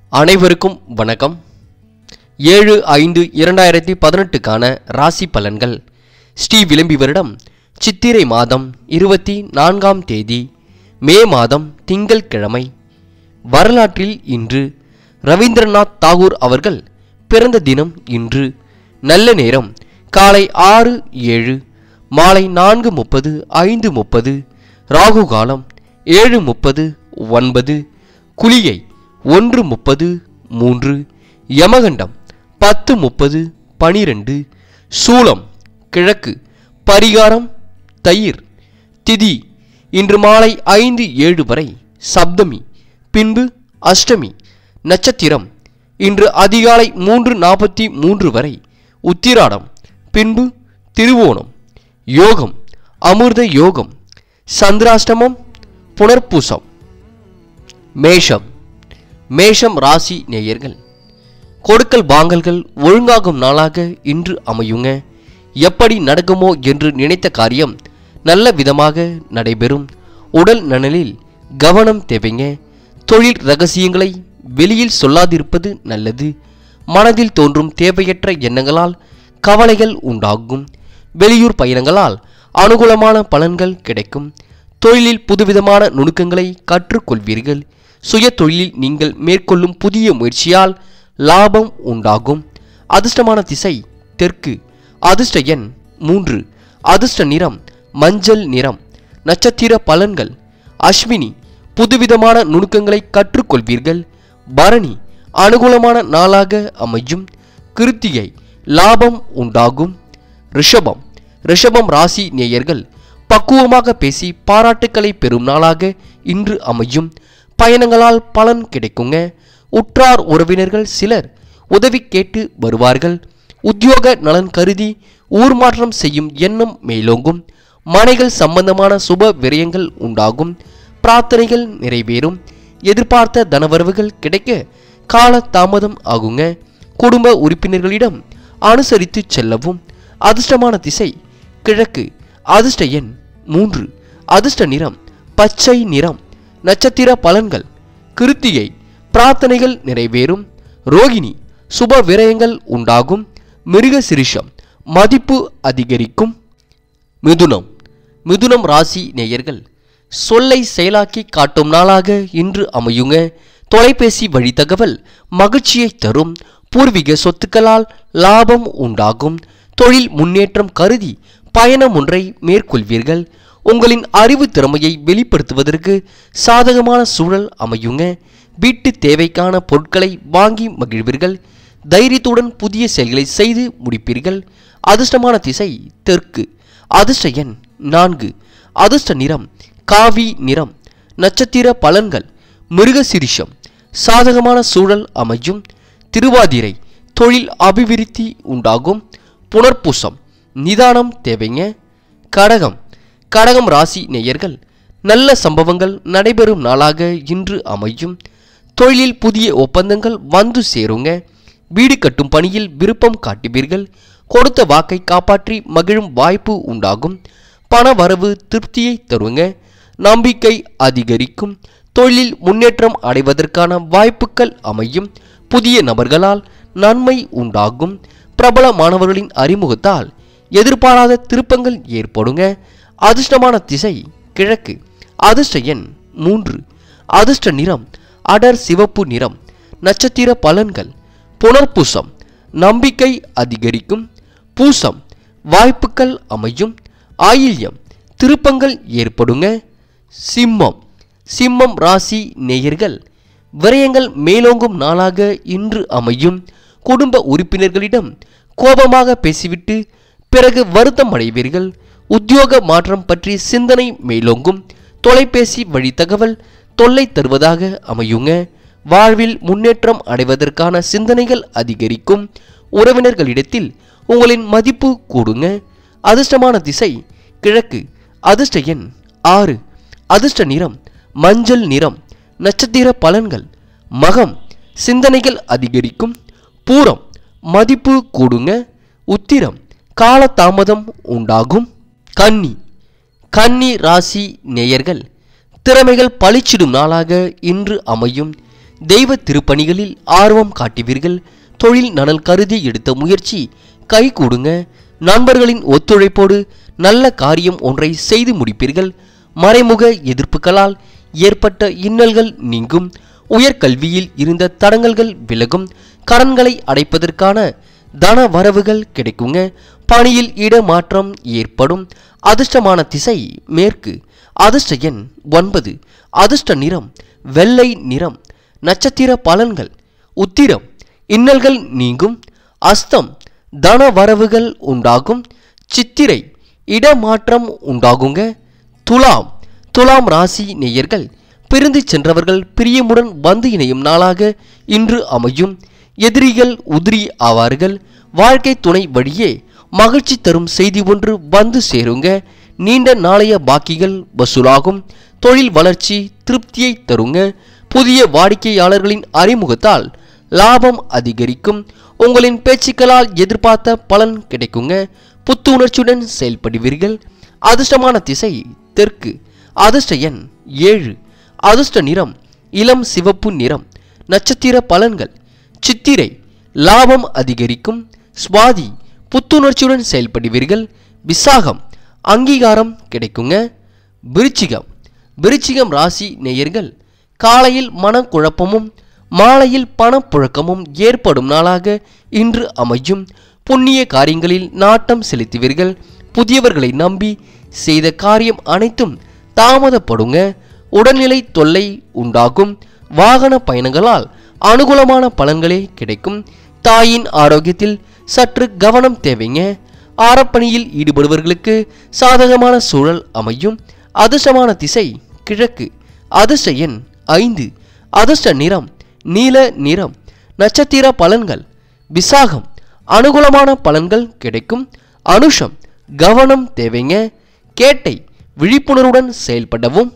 அனைவருக்கும் வணக்கம் ஏழு ஐந்து இரண்டாயிரத்தி பதினெட்டுக்கான ராசி பலன்கள் ஸ்ரீ விளம்பி வருடம் சித்திரை மாதம் இருபத்தி நான்காம் தேதி மே மாதம் திங்கள்கிழமை வரலாற்றில் இன்று ரவீந்திரநாத் தாகூர் அவர்கள் பிறந்த தினம் இன்று நல்ல நேரம் காலை ஆறு ஏழு மாலை நான்கு முப்பது ஐந்து முப்பது ராகு காலம் ஏழு முப்பது ஒன்பது குளிகை ஒன்று முப்பது மூன்று யமகண்டம் பத்து முப்பது பனிரெண்டு சூலம் கிழக்கு பரிகாரம் தயிர் திதி இன்று மாலை ஐந்து ஏழு வரை சப்தமி பின்பு அஷ்டமி நட்சத்திரம் இன்று அதிகாலை மூன்று நாற்பத்தி மூன்று வரை உத்திராடம் பின்பு திருவோணம் யோகம் அமிர்த யோகம் சந்திராஷ்டமம் புனர்பூசம் மேஷம் மேஷம் ராசி நேயர்கள் கொடுக்கல் வாங்கல்கள் ஒழுங்காகும் நாளாக இன்று அமையுங்க எப்படி நடக்குமோ என்று நினைத்த காரியம் நல்ல விதமாக நடைபெறும் உடல் நலனில் கவனம் தேவைங்க தொழில் ரகசியங்களை வெளியில் சொல்லாதிருப்பது நல்லது மனதில் தோன்றும் தேவையற்ற எண்ணங்களால் கவலைகள் உண்டாகும் வெளியூர் பயணங்களால் அனுகூலமான பலன்கள் கிடைக்கும் தொழிலில் புதுவிதமான நுணுக்கங்களை கற்றுக்கொள்வீர்கள் சுய தொழிலில் நீங்கள் மேற்கொள்ளும் புதிய முயற்சியால் லாபம் உண்டாகும் அதிர்ஷ்டமான திசை தெற்கு அதிர்ஷ்ட எண் மூன்று அதிர்ஷ்ட நிறம் மஞ்சள் நிறம் நட்சத்திர பலன்கள் அஸ்வினி புதுவிதமான நுணுக்கங்களை கற்றுக்கொள்வீர்கள் பரணி அனுகூலமான நாளாக அமையும் கிருத்திகை லாபம் உண்டாகும் ரிஷபம் ரிஷபம் ராசி நேயர்கள் பக்குவமாக பேசி பாராட்டுக்களை பெறும் நாளாக இன்று அமையும் பயணங்களால் பலன் கிடைக்குங்க உற்றார் உறவினர்கள் சிலர் உதவி கேட்டு வருவார்கள் உத்தியோக நலன் கருதி ஊர் மாற்றம் செய்யும் எண்ணம் மேலோங்கும் மனைகள் சம்பந்தமான சுப விரயங்கள் உண்டாகும் பிரார்த்தனைகள் நிறைவேறும் எதிர்பார்த்த தனவரவுகள் கிடைக்க கால தாமதம் ஆகுங்க குடும்ப உறுப்பினர்களிடம் அனுசரித்து செல்லவும் அதிர்ஷ்டமான திசை கிழக்கு அதிர்ஷ்ட எண் மூன்று அதிர்ஷ்ட நிறம் பச்சை நிறம் நட்சத்திர பலன்கள் கிருத்திகை பிரார்த்தனைகள் நிறைவேறும் ரோகிணி சுப விரயங்கள் உண்டாகும் மிருக சிரிஷம் மதிப்பு அதிகரிக்கும் மிதுனம் மிதுனம் ராசி நேயர்கள் சொல்லை செயலாக்கி காட்டும் நாளாக இன்று அமையுங்க தொலைபேசி வழி தகவல் மகிழ்ச்சியை தரும் பூர்வீக சொத்துக்களால் லாபம் உண்டாகும் தொழில் முன்னேற்றம் கருதி பயணம் ஒன்றை மேற்கொள்வீர்கள் உங்களின் அறிவு திறமையை வெளிப்படுத்துவதற்கு சாதகமான சூழல் அமையுங்க வீட்டு தேவைக்கான பொருட்களை வாங்கி மகிழ்வீர்கள் தைரியத்துடன் புதிய செயல்களை செய்து முடிப்பீர்கள் அதிர்ஷ்டமான திசை தெற்கு அதிர்ஷ்ட எண் நான்கு அதிர்ஷ்ட நிறம் காவி நிறம் நட்சத்திர பலன்கள் மிருகசிரிஷம் சாதகமான சூழல் அமையும் திருவாதிரை தொழில் அபிவிருத்தி உண்டாகும் புனர்பூசம் நிதானம் தேவைங்க கடகம் கடகம் ராசி நேயர்கள் நல்ல சம்பவங்கள் நடைபெறும் நாளாக இன்று அமையும் தொழிலில் புதிய ஒப்பந்தங்கள் வந்து சேருங்க வீடு கட்டும் பணியில் விருப்பம் காட்டுவீர்கள் கொடுத்த வாக்கை காப்பாற்றி மகிழும் வாய்ப்பு உண்டாகும் பண வரவு திருப்தியை தருங்க நம்பிக்கை அதிகரிக்கும் தொழிலில் முன்னேற்றம் அடைவதற்கான வாய்ப்புகள் அமையும் புதிய நபர்களால் நன்மை உண்டாகும் பிரபல மாணவர்களின் அறிமுகத்தால் எதிர்பாராத திருப்பங்கள் ஏற்படுங்க அதிர்ஷ்டமான திசை கிழக்கு அதிர்ஷ்ட எண் மூன்று அதிர்ஷ்ட நிறம் அடர் சிவப்பு நிறம் நட்சத்திர பலன்கள் புனர்பூசம் நம்பிக்கை அதிகரிக்கும் பூசம் வாய்ப்புகள் அமையும் ஆயில்யம் திருப்பங்கள் ஏற்படுங்க சிம்மம் சிம்மம் ராசி நேயர்கள் விரயங்கள் மேலோங்கும் நாளாக இன்று அமையும் குடும்ப உறுப்பினர்களிடம் கோபமாக பேசிவிட்டு பிறகு வருத்தம் அடைவீர்கள் உத்தியோக மாற்றம் பற்றி சிந்தனை மேலோங்கும் தொலைபேசி வழி தகவல் தொல்லை தருவதாக அமையுங்க வாழ்வில் முன்னேற்றம் அடைவதற்கான சிந்தனைகள் அதிகரிக்கும் உறவினர்களிடத்தில் உங்களின் மதிப்பு கூடுங்க அதிர்ஷ்டமான திசை கிழக்கு அதிர்ஷ்ட எண் ஆறு அதிர்ஷ்ட நிறம் மஞ்சள் நிறம் நட்சத்திர பலன்கள் மகம் சிந்தனைகள் அதிகரிக்கும் பூரம் மதிப்பு கூடுங்க உத்திரம் காலதாமதம் உண்டாகும் கன்னி கன்னி ராசி நேயர்கள் திறமைகள் பளிச்சிடும் நாளாக இன்று அமையும் தெய்வ திருப்பணிகளில் ஆர்வம் காட்டுவீர்கள் தொழில் நலன் கருதி எடுத்த முயற்சி கைகூடுங்க நண்பர்களின் ஒத்துழைப்போடு நல்ல காரியம் ஒன்றை செய்து முடிப்பீர்கள் மறைமுக எதிர்ப்புகளால் ஏற்பட்ட இன்னல்கள் நீங்கும் உயர்கல்வியில் இருந்த தடங்கல்கள் விலகும் கடன்களை அடைப்பதற்கான தன வரவுகள் கிடைக்குங்க பணியில் இடமாற்றம் ஏற்படும் அதிர்ஷ்டமான திசை மேற்கு அதிர்ஷ்ட எண் ஒன்பது அதிர்ஷ்ட நிறம் வெள்ளை நிறம் நட்சத்திர பலன்கள் உத்திரம் இன்னல்கள் நீங்கும் அஸ்தம் தன வரவுகள் உண்டாகும் சித்திரை இடமாற்றம் உண்டாகுங்க துலாம் துலாம் ராசி நேயர்கள் பிரிந்து சென்றவர்கள் பிரியமுடன் வந்து இணையும் நாளாக இன்று அமையும் எதிரிகள் உதிரி ஆவார்கள் வாழ்க்கை துணை வழியே மகிழ்ச்சி தரும் செய்தி ஒன்று வந்து சேருங்க நீண்ட நாளைய பாக்கிகள் வசூலாகும் தொழில் வளர்ச்சி திருப்தியை தருங்க புதிய வாடிக்கையாளர்களின் அறிமுகத்தால் லாபம் அதிகரிக்கும் உங்களின் பேச்சுக்களால் எதிர்பார்த்த பலன் கிடைக்குங்க புத்துணர்ச்சியுடன் செயல்படுவீர்கள் அதிர்ஷ்டமான திசை தெற்கு அதிர்ஷ்ட எண் ஏழு அதிர்ஷ்ட நிறம் இளம் சிவப்பு நிறம் நட்சத்திர பலன்கள் சித்திரை லாபம் அதிகரிக்கும் சுவாதி புத்துணர்ச்சியுடன் செயல்படுவீர்கள் விசாகம் அங்கீகாரம் கிடைக்குங்க விருச்சிகம் விருச்சிகம் ராசி நேயர்கள் காலையில் மனக்குழப்பமும் மாலையில் பணப்புழக்கமும் ஏற்படும் நாளாக இன்று அமையும் புண்ணிய காரியங்களில் நாட்டம் செலுத்துவீர்கள் புதியவர்களை நம்பி செய்த காரியம் அனைத்தும் தாமதப்படுங்க உடல்நிலை தொல்லை உண்டாகும் வாகன பயணங்களால் அனுகூலமான பலன்களே கிடைக்கும் தாயின் ஆரோக்கியத்தில் சற்று கவனம் தேவைங்க ஆரப்பணியில் ஈடுபடுபவர்களுக்கு சாதகமான சூழல் அமையும் அதிர்ஷ்டமான திசை கிழக்கு அதிர்ஷ்ட எண் ஐந்து அதிர்ஷ்ட நிறம் நீல நிறம் நட்சத்திர பலன்கள் விசாகம் அனுகூலமான பலன்கள் கிடைக்கும் அனுஷம் கவனம் தேவைங்க கேட்டை விழிப்புணர்வுடன் செயல்படவும்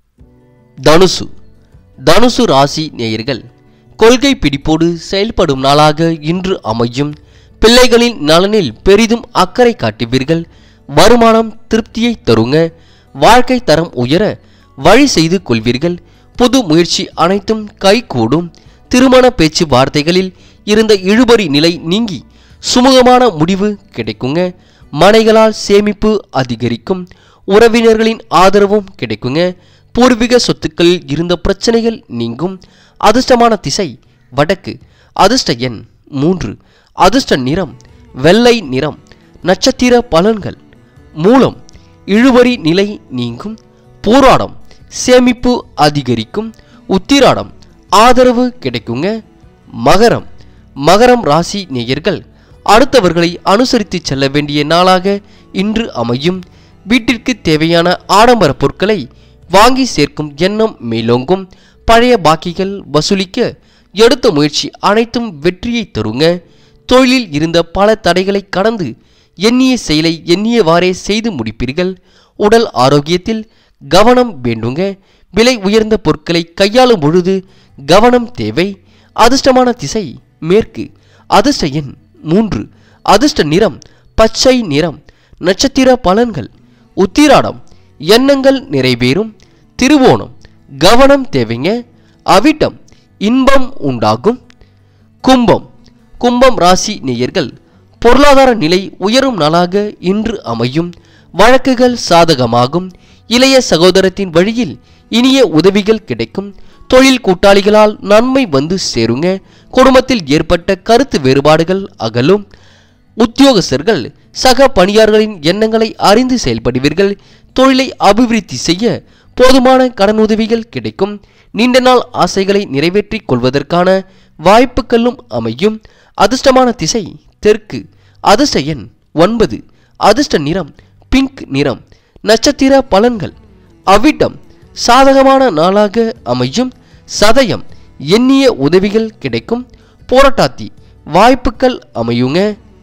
தனுசு தனுசு ராசி நேயர்கள் கொள்கை பிடிப்போடு செயல்படும் நாளாக இன்று அமையும் பிள்ளைகளின் நலனில் பெரிதும் அக்கறை காட்டுவீர்கள் வருமானம் திருப்தியை தருங்க வாழ்க்கை தரம் உயர வழி செய்து கொள்வீர்கள் புது முயற்சி அனைத்தும் கைகூடும் திருமண பேச்சு வார்த்தைகளில் இருந்த இழுபறி நிலை நீங்கி சுமூகமான முடிவு கிடைக்குங்க மனைகளால் சேமிப்பு அதிகரிக்கும் உறவினர்களின் ஆதரவும் கிடைக்குங்க பூர்வீக சொத்துக்களில் இருந்த பிரச்சனைகள் நீங்கும் அதிர்ஷ்டமான திசை வடக்கு அதிர்ஷ்ட எண் மூன்று அதிர்ஷ்ட நிறம் வெள்ளை நிறம் நட்சத்திர பலன்கள் மூலம் இழுவரி நிலை நீங்கும் போராடம் சேமிப்பு அதிகரிக்கும் உத்திராடம் ஆதரவு கிடைக்குங்க மகரம் மகரம் ராசி நேயர்கள் அடுத்தவர்களை அனுசரித்து செல்ல வேண்டிய நாளாக இன்று அமையும் வீட்டிற்கு தேவையான ஆடம்பர பொருட்களை வாங்கி சேர்க்கும் எண்ணம் மேலோங்கும் பழைய பாக்கிகள் வசூலிக்க எடுத்த முயற்சி அனைத்தும் வெற்றியை தருங்க தொழிலில் இருந்த பல தடைகளை கடந்து எண்ணிய செயலை எண்ணியவாறே செய்து முடிப்பீர்கள் உடல் ஆரோக்கியத்தில் கவனம் வேண்டுங்க விலை உயர்ந்த பொருட்களை கையாளும் பொழுது கவனம் தேவை அதிர்ஷ்டமான திசை மேற்கு அதிர்ஷ்ட எண் மூன்று அதிர்ஷ்ட நிறம் பச்சை நிறம் நட்சத்திர பலன்கள் உத்திராடம் எண்ணங்கள் நிறைவேறும் திருவோணம் கவனம் தேவைங்க அவிட்டம் இன்பம் உண்டாகும் கும்பம் கும்பம் ராசி நேயர்கள் பொருளாதார நிலை உயரும் நாளாக இன்று அமையும் வழக்குகள் சாதகமாகும் இளைய சகோதரத்தின் வழியில் இனிய உதவிகள் கிடைக்கும் தொழில் கூட்டாளிகளால் நன்மை வந்து சேருங்க குடும்பத்தில் ஏற்பட்ட கருத்து வேறுபாடுகள் அகலும் உத்தியோகஸ்தர்கள் சக பணியாளர்களின் எண்ணங்களை அறிந்து செயல்படுவீர்கள் தொழிலை அபிவிருத்தி செய்ய போதுமான கடனுதவிகள் கிடைக்கும் நீண்ட நாள் ஆசைகளை நிறைவேற்றிக் கொள்வதற்கான வாய்ப்புகளும் அமையும் அதிர்ஷ்டமான திசை தெற்கு அதிர்ஷ்ட எண் ஒன்பது அதிர்ஷ்ட நிறம் பிங்க் நிறம் நட்சத்திர பலன்கள் அவிட்டம் சாதகமான நாளாக அமையும் சதயம் எண்ணிய உதவிகள் கிடைக்கும் போராட்டாத்தி வாய்ப்புகள் அமையுங்க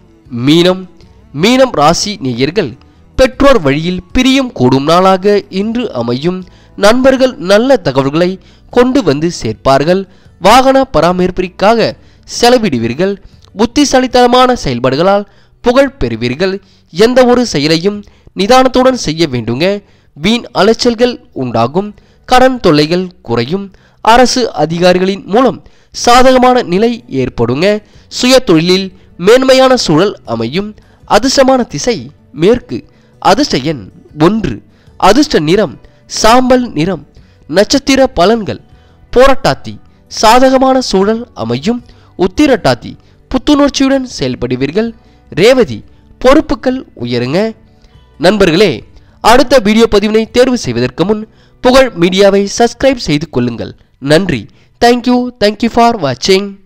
மீனம் மீனம் ராசி நேயர்கள் பெற்றோர் வழியில் பிரியம் கூடும் நாளாக இன்று அமையும் நண்பர்கள் நல்ல தகவல்களை கொண்டு வந்து சேர்ப்பார்கள் வாகன பராமரிப்பிற்காக செலவிடுவீர்கள் புத்திசாலித்தனமான செயல்பாடுகளால் புகழ் பெறுவீர்கள் எந்த ஒரு செயலையும் நிதானத்துடன் செய்ய வேண்டுங்க வீண் அலைச்சல்கள் உண்டாகும் கடன் தொல்லைகள் குறையும் அரசு அதிகாரிகளின் மூலம் சாதகமான நிலை ஏற்படுங்க சுய தொழிலில் மேன்மையான சூழல் அமையும் அதிர்ஷ்டமான திசை மேற்கு அதிர்ஷ்ட எண் ஒன்று அதிர்ஷ்ட நிறம் சாம்பல் நிறம் நட்சத்திர பலன்கள் போராட்டாத்தி சாதகமான சூழல் அமையும் உத்திரட்டாத்தி புத்துணர்ச்சியுடன் செயல்படுவீர்கள் ரேவதி பொறுப்புகள் உயருங்க நண்பர்களே அடுத்த வீடியோ பதிவினை தேர்வு செய்வதற்கு முன் புகழ் மீடியாவை சப்ஸ்கிரைப் செய்து கொள்ளுங்கள் நன்றி தேங்க்யூ தேங்க்யூ ஃபார் வாட்சிங்